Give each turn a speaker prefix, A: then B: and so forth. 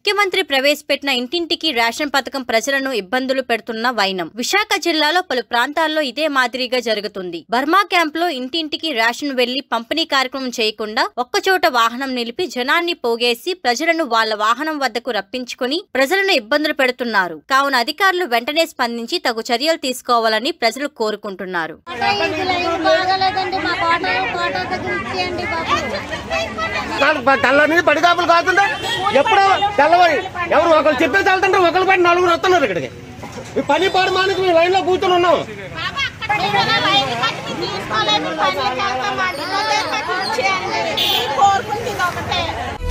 A: ముఖ్యమంత్రి ప్రవేశపెట్టిన ఇంటింటికి రేషన్ పథకం ప్రజలను ఇబ్బందులు పెడుతున్న వైనం విశాఖ జిల్లాలో పలు ప్రాంతాల్లో ఇదే మాదిరిగా జరుగుతుంది బర్మా క్యాంప్ లో ఇంటింటికి రేషన్ వెళ్లి పంపిణీ కార్యక్రమం చేయకుండా ఒక్కచోట వాహనం నిలిపి జనాన్ని పోగేసి ప్రజలను వాళ్ళ వాహనం వద్దకు రప్పించుకుని ప్రజలను ఇబ్బందులు పెడుతున్నారు కావున అధికారులు వెంటనే స్పందించి తగు చర్యలు తీసుకోవాలని ప్రజలు కోరుకుంటున్నారు
B: ఇది లైన్ బాగాలేదండి మా కోట కోట దగ్గర ఇచ్చేయండి బాబు
C: తెల్లని పడిగాపులు కాకుండా ఎప్పుడో తెల్లవారి ఎవరు ఒకరు చెప్పేసి వెళ్తుంటే ఒకరు పడి నలుగురు వస్తున్నారు ఇక్కడికి ఈ పని పాడు మానికి మేము లైన్ లో కూర్చొని ఉన్నాం
B: ఏమైనా లైన్ కట్టి తీసుకోలేదు పని చేస్తాం కోరుకుంటుంది ఒకటే